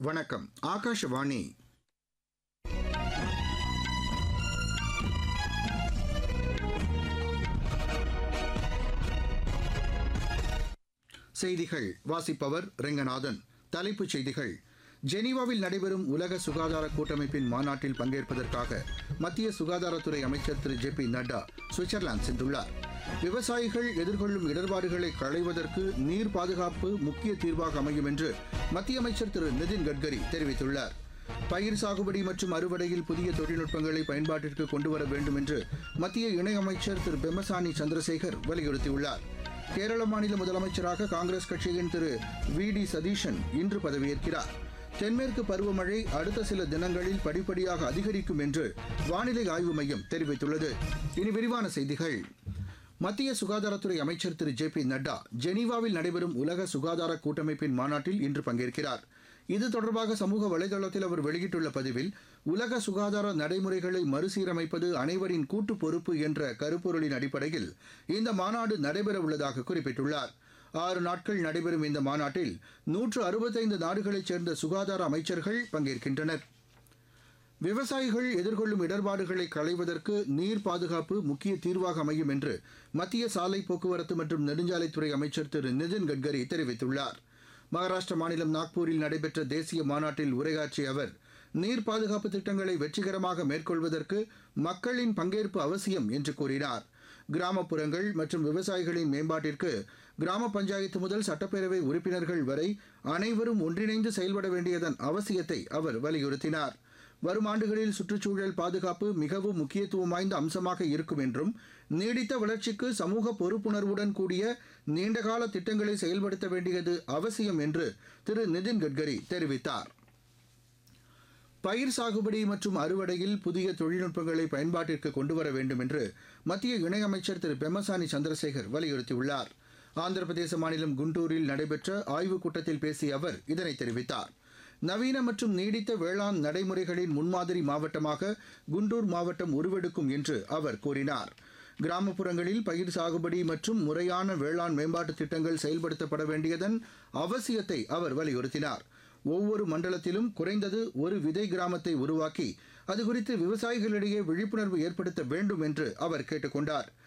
வணக்கம் ஆகாஷவாணி செய்திகள் வாசிப்பவர் ரெங்கநாதன் தலைப்புச் செய்திகள் ஜெனீவாவில் நடைபெறும் உலக சுகாதார கூட்டமைப்பின் மாநாட்டில் பங்கேற்பதற்காக மத்திய சுகாதாரத்துறை அமைச்சர் Thiru J P Nadda Switzerland சென்றுள்ளார் விவசாயிகள் எதிர்கொள்ளும் இடர்பாடுகளை களைவதற்கு நீர் பாதுகாப்பு முக்கிய தீர்வாக அமையும் என்று மத்திய அமைச்சர் திரு நிதின் கட்கரி தெரிவித்துள்ளார் பயிர் சாகுபடி மற்றும் அறுவடையில் புதிய தொழில்நுட்பங்களை பயன்பாட்டிற்கு கொண்டுவர வேண்டும் என்று மத்திய இணையமைச்சர் திரு பெமசானி சந்திரசேகர் வலியுறுத்தியுள்ளார் கேரள மாநில முதலமைச்சராக காங்கிரஸ் கட்சியின் திரு வி டி சதீஷன் இன்று பதவியேற்கிறார் தென்மேற்கு பருவமழை அடுத்த சில தினங்களில் படிப்படியாக அதிகரிக்கும் என்று வானிலை ஆய்வு மையம் தெரிவித்துள்ளது இனி விரிவான செய்திகள் மத்திய சுகாதாரத்துறை அமைச்சர் திரு ஜே பி நட்டா ஜெனீவாவில் நடைபெறும் உலக சுகாதார கூட்டமைப்பின் மாநாட்டில் இன்று பங்கேற்கிறார் இது தொடர்பாக சமூக வலைதளத்தில் அவர் வெளியிட்டுள்ள பதிவில் உலக சுகாதார நடைமுறைகளை மறுசீரமைப்பது அனைவரின் கூட்டு பொறுப்பு என்ற கருப்பொருளின் அடிப்படையில் இந்த மாநாடு நடைபெற உள்ளதாக குறிப்பிட்டுள்ளார் ஆறு நாட்கள் நடைபெறும் இந்த மாநாட்டில் நூற்று அறுபத்தைந்து நாடுகளைச் சேர்ந்த சுகாதார அமைச்சர்கள் பங்கேற்கின்றனர் விவசாயிகள் எதிர்கொள்ளும் இடர்பாடுகளை களைவதற்கு நீர் பாதுகாப்பு முக்கிய தீர்வாக அமையும் என்று மத்திய சாலை போக்குவரத்து மற்றும் நெடுஞ்சாலைத்துறை அமைச்சர் திரு நிதின் கட்கரி தெரிவித்துள்ளார் மகாராஷ்டிர மாநிலம் நாக்பூரில் நடைபெற்ற தேசிய மாநாட்டில் உரையாற்றிய அவர் நீர் பாதுகாப்பு திட்டங்களை வெற்றிகரமாக மேற்கொள்வதற்கு மக்களின் பங்கேற்பு அவசியம் என்று கூறினார் கிராமப்புறங்கள் மற்றும் விவசாயிகளின் மேம்பாட்டிற்கு கிராம பஞ்சாயத்து முதல் சட்டப்பேரவை உறுப்பினர்கள் வரை அனைவரும் ஒன்றிணைந்து செயல்பட வேண்டியதன் அவசியத்தை அவர் வலியுறுத்தினார் வரும் ஆண்டுகளில் சுற்றுச்சூழல் பாதுகாப்பு மிகவும் முக்கியத்துவம் வாய்ந்த அம்சமாக இருக்கும் என்றும் நீடித்த வளர்ச்சிக்கு சமூக பொறுப்புணர்வுடன் கூடிய நீண்டகால திட்டங்களை செயல்படுத்த வேண்டியது அவசியம் என்று திரு நிதின் கட்கரி தெரிவித்தார் பயிர் சாகுபடி மற்றும் அறுவடையில் புதிய தொழில்நுட்பங்களை பயன்பாட்டிற்கு கொண்டுவர வேண்டும் என்று மத்திய இணையமைச்சர் திரு பெமசானி சந்திரசேகர் வலியுறுத்தியுள்ளார் ஆந்திர பிரதேச மாநிலம் குண்டூரில் நடைபெற்ற ஆய்வுக் கூட்டத்தில் பேசிய அவர் இதனை தெரிவித்தார் நவீன மற்றும் நீடித்த வேளாண் நடைமுறைகளின் முன்மாதிரி மாவட்டமாக குண்டூர் மாவட்டம் உருவெடுக்கும் என்று அவர் கூறினார் கிராமப்புறங்களில் பயிர் சாகுபடி மற்றும் முறையான வேளாண் மேம்பாட்டு திட்டங்கள் செயல்படுத்தப்பட வேண்டியதன் அவசியத்தை அவர் வலியுறுத்தினார் ஒவ்வொரு மண்டலத்திலும் குறைந்தது ஒரு விதை கிராமத்தை உருவாக்கி அது குறித்து விவசாயிகளிடையே விழிப்புணர்வு ஏற்படுத்த வேண்டும் என்று அவர் கேட்டுக்கொண்டார்